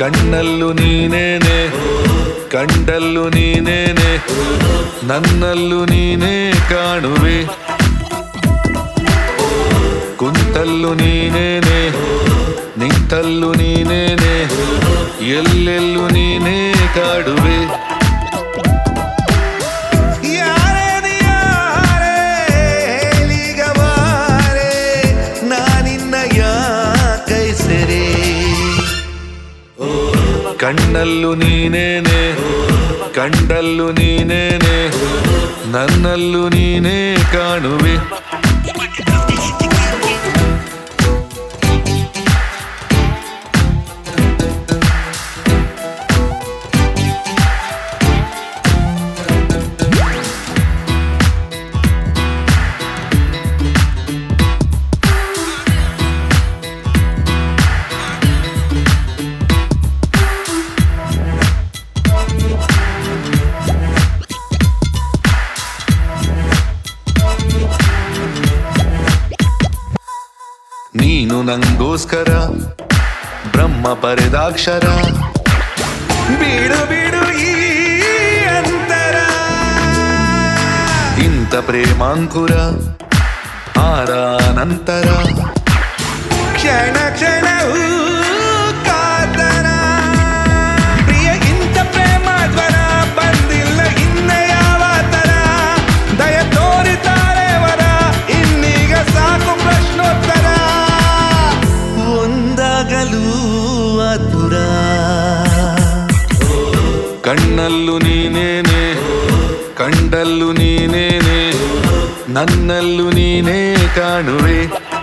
ಕಣ್ಣಲ್ಲೂ ನೀನೇನೆ ಕಂಡಲ್ಲೂ ನೀನೇನೆ ನನ್ನಲ್ಲೂ ನೀನೇ ಕಾಣುವೆ ಕುಂತಲ್ಲೂ ನೀನೇನೆ ನಿಂತಲ್ಲೂ ನೀನೇನೆ ಎಲ್ಲೆಲ್ಲೂ ನೀನೇ ಕಾಡುವೆ ಯಾರೇ ನೀ ಯಾರೇ ಹೇಳೀಗ ಬಾರೆ ನಾನಿನ್ನ ಯಾಕೈ ಸೆರೆ ಕಣ್ಣಲ್ಲೂ ನೀನೇನೆ ಕಂಡಲ್ಲೂ ನೀನೇನೆ ನನ್ನಲ್ಲೂ ನೀನೇ ಕಾಣುವೆ ನೀನು ನಂಗೋಸ್ಕರ ಬ್ರಹ್ಮ ಬರೆದಾಕ್ಷರ ಬಿಡು ಬಿಡು ಈ ಅಂತರ ಇಂಥ ಪ್ರೇಮಾಂಕುರ ಆರ ನಂತರ ಕ್ಷಣ ಕ್ಷಣವೂ ಕಾತರ ಪ್ರಿಯ ಇಂಥ ಪ್ರೇಮ ಜ್ವರ ಬಂದಿಲ್ಲ ಇನ್ನ ಯಾವ ತರ ದಯ ತೋರಿತಾರೆ ವರ ಇನ್ನೀಗ ಸಾಕು ಪ್ರಶ್ನೋತ್ತರ ಒಂದಾಗಲೂ ಆತುರ ಕಣ್ಣಲ್ಲೂ ನೀನೇನೆ ಕಂಡಲ್ಲೂ ನೀನೇನೆ ನನ್ನಲ್ಲೂ ನೀನೇ ಕಾಣುವೆ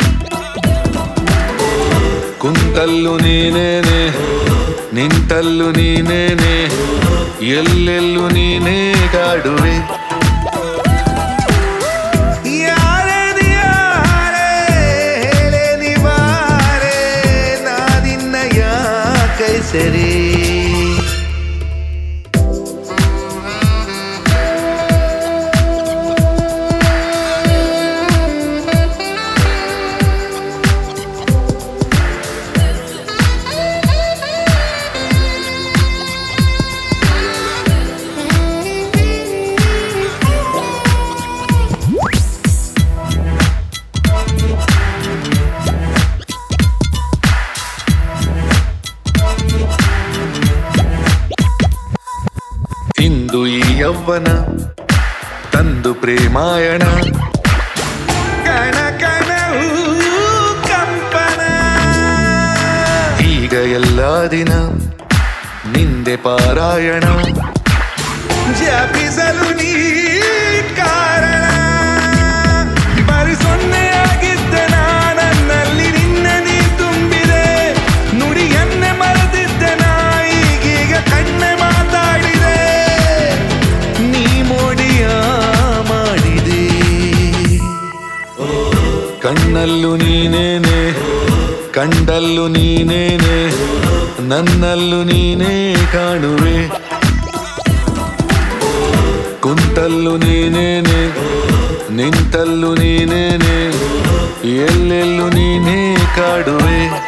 ಕುಂತಲ್ಲೂ ನೀನೇನೆ ನಿಂತಲ್ಲೂ ನೀನೇನೆ ಎಲ್ಲೆಲ್ಲೂ ನೀನೇ ಕಾಡುವೆ ಯಾರೇ ನೀ ಯಾರೇ ಹೇಳೇ ನೀ ಬಾರೆ ನಾನಿನ್ನ ಯಾಕೈ ಸರಿ ಇಂದು ಈ ಯೌವನ ತಂದು ಪ್ರೇಮಾಯಣ ಕಣ ಕಣವೂ ಕಂಪನ ಈಗ ಎಲ್ಲ ದಿನ ನಿಂದೆ ಪಾರಾಯಣ ಜಪಿಸಲು ನೀ ಕಾರಣ ಬರಿ ಸೊನ್ನೆಯಾಗಿದ್ದೆ ನನ್ನಲ್ಲಿ ನಿನ್ನ ನೀ ತುಂಬಿದೆ ನುಡಿಯನ್ನೇ ಮರೆತಿದ್ದೆ ನಾ ಈಗೀಗ ಕಣ್ಣೆ ಮಾತಾಡಿದೆ ನೀ ಮೋಡಿಯ ಮಾಡಿದೆ ಕಣ್ಣಲ್ಲೂ ನೀನೇನೆ ಕಂಡಲ್ಲೂ ನೀನೇನೆ ನನ್ನಲ್ಲೂ ನೀನೇ ಕಾಣುವೆ ಕುಂತಲ್ಲೂ ನೀನೇನೆ ನಿಂತಲ್ಲೂ ನೀನೇನೆ ಎಲ್ಲೆಲ್ಲೂ ನೀನೇ ಕಾಡುವೆ